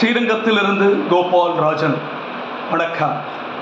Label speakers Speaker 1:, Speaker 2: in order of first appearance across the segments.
Speaker 1: ஸ்ரீரங்கத்திலிருந்து கோபால் ராஜன் வணக்கம்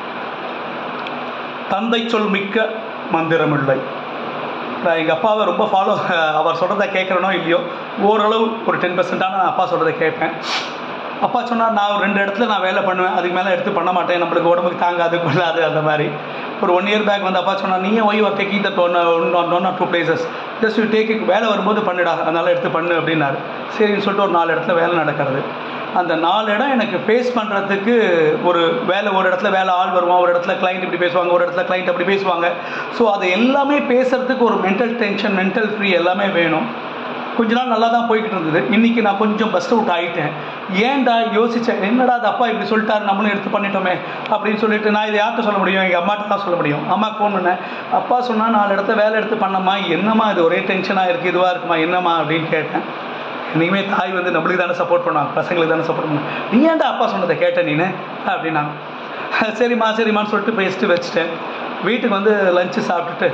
Speaker 1: தந்தை சொல் மிக்க மந்திரமில்லை நான் எங்கள் அப்பாவை ரொம்ப ஃபாலோ அவர் சொல்கிறத கேட்குறனோ இல்லையோ ஓரளவு ஒரு டென் பர்சன்டான நான் அப்பா சொல்கிறத கேட்பேன் அப்பா சொன்னார் நான் ஒரு ரெண்டு இடத்துல நான் வேலை பண்ணுவேன் அதுக்கு மேலே எடுத்து பண்ண மாட்டேன் நம்மளுக்கு உடம்புக்கு தாங்காது கொள்ளாது அந்த மாதிரி ஒரு ஒன் இயர் பேக் வந்து அப்பா சொன்னார் நீ why are taking that one one one or two places just you take வேலை வரும்போது பண்ணுடா அதனால் எடுத்து பண்ணு அப்படின்னாரு சரின்னு சொல்லிட்டு ஒரு நாலு இடத்துல வேலை நடக்கிறது அந்த நாலு இடம் எனக்கு ஃபேஸ் பண்ணுறதுக்கு ஒரு வேலை ஒரு இடத்துல வேலை ஆள் வருவான் ஒரு இடத்துல கிளைண்ட் இப்படி பேசுவாங்க ஒரு இடத்துல கிளைண்ட் அப்படி பேசுவாங்க ஸோ அது எல்லாமே பேசுறதுக்கு ஒரு மென்டல் டென்ஷன் மென்டல் ஃப்ரீ எல்லாமே வேணும் கொஞ்ச நாள் நல்லா தான் போய்கிட்டு இருந்தது இன்றைக்கி நான் கொஞ்சம் பஸ்ட் அவுட் ஆகிட்டேன் ஏன்டா யோசித்தேன் என்னடா அது அப்பா இப்படி சொல்லிட்டாரு நம்மளும் எடுத்து பண்ணிட்டோமே அப்படின்னு சொல்லிட்டு நான் இதை யார்கிட்ட சொல்ல முடியும் எங்கள் அம்மாட்ட தான் சொல்ல முடியும் அம்மாவுக்கு ஃபோன் பண்ணேன் அப்பா சொன்னால் நாலு இடத்த வேலை எடுத்து பண்ணம்மா என்னம்மா இது ஒரே டென்ஷனாக இருக்குது இதுவாக இருக்குமா என்னம்மா அப்படின்னு கேட்டேன் இனிமே தாய் வந்து நம்மளுக்கு தானே சப்போர்ட் பண்ணுவாங்க பசங்களுக்கு தானே சப்போர்ட் பண்ணுவாங்க நீ ஏன்டா அப்பா சொன்னதை கேட்ட நீனு அப்படின்னாங்க சரிம்மா சரிம்மான்னு சொல்லிட்டு பேசிட்டு வச்சுட்டேன் வீட்டுக்கு வந்து லஞ்சு சாப்பிட்டுட்டு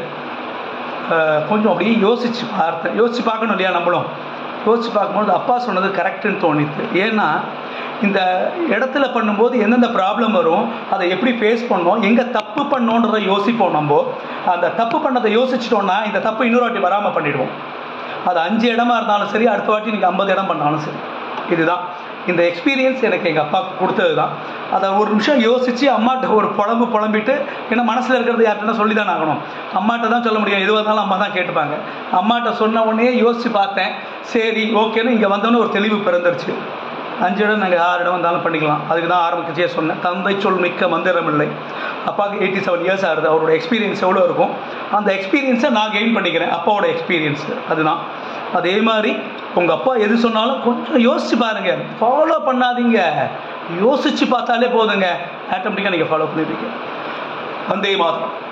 Speaker 1: கொஞ்சம் அப்படியே யோசித்து பார்த்தேன் யோசித்து பார்க்கணும் இல்லையா நம்மளும் யோசித்து பார்க்கும்போது அப்பா சொன்னது கரெக்டுன்னு தோணித்து ஏன்னா இந்த இடத்துல பண்ணும்போது எந்தெந்த ப்ராப்ளம் வரும் அதை எப்படி ஃபேஸ் பண்ணோம் எங்கே தப்பு பண்ணோன்றதை யோசிப்போம் நம்ம அந்த தப்பு பண்ணதை யோசிச்சிட்டோம்னா இந்த தப்பு இன்னொரு வாட்டி வராமல் பண்ணிவிடுவோம் அது அஞ்சு இடமா இருந்தாலும் சரி அடுத்த வாட்டி நீங்கள் ஐம்பது இடம் பண்ணாலும் சரி இதுதான் இந்த எக்ஸ்பீரியன்ஸ் எனக்கு எங்கள் அப்பாவுக்கு கொடுத்தது தான் அதை ஒரு நிமிஷம் யோசித்து அம்மாட்ட ஒரு புலம்பு புலம்பிட்டு ஏன்னா மனசில் இருக்கிறது யார்கிட்ட சொல்லி தான் ஆகணும் அம்மாட்ட தான் சொல்ல முடியும் எதுவாக இருந்தாலும் அம்மா தான் கேட்டுப்பாங்க அம்மாட்ட சொன்ன உடனே யோசித்து பார்த்தேன் சரி ஓகேன்னு இங்கே வந்தோன்னே ஒரு தெளிவு பிறந்துருச்சு அஞ்சு இடம் நாங்கள் ஆறு இடம் வந்தாலும் பண்ணிக்கலாம் அதுக்கு தான் ஆரம்பிக்கச்சே சொன்னேன் தந்தை சொல் மிக்க மந்திரம் இல்லை அப்பாவுக்கு எயிட்டி செவன் இயர்ஸ் ஆகுது அவரோட எக்ஸ்பீரியன்ஸ் எவ்வளோ இருக்கும் அந்த எக்ஸ்பீரியன்ஸை நான் கெயின் பண்ணிக்கிறேன் அப்பாவோட எக்ஸ்பீரியன்ஸ் அதுதான் அதே மாதிரி உங்கள் அப்பா எது சொன்னாலும் கொஞ்சம் யோசிச்சு பாருங்க ஃபாலோ பண்ணாதீங்க யோசிச்சு பார்த்தாலே போதுங்க ஆட்டோமேட்டிக்காக நீங்கள் ஃபாலோ பண்ணிடுவீங்க வந்தே மாதம்